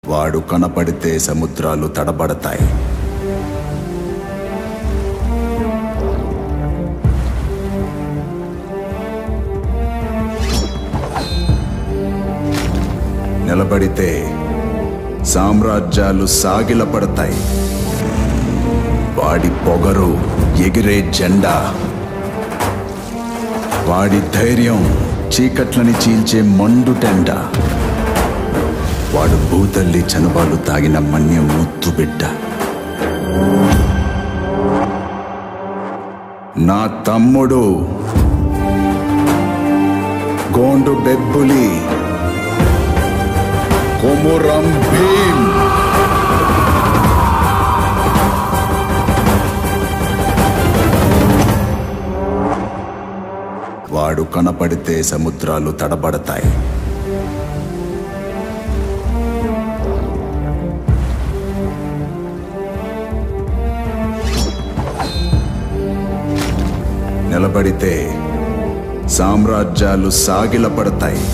వాడు కనపడితే సముద్రాలు తడబడతాయి నిలబడితే సామ్రాజ్యాలు సాగిలపడతాయి వాడి పొగరు ఎగిరే జెండా వాడి ధైర్యం చీకట్లని చీల్చే మండుటెండ వాడు భూతల్లి చనుబాలు తాగిన మన్య ముత్తు బిడ్డ నా తమ్ముడు గోండు బెబ్బులి కొమురం భీం వాడు కనపడితే సముద్రాలు తడబడతాయి నిలబడితే సామ్రాజ్యాలు సాగిలపడతాయి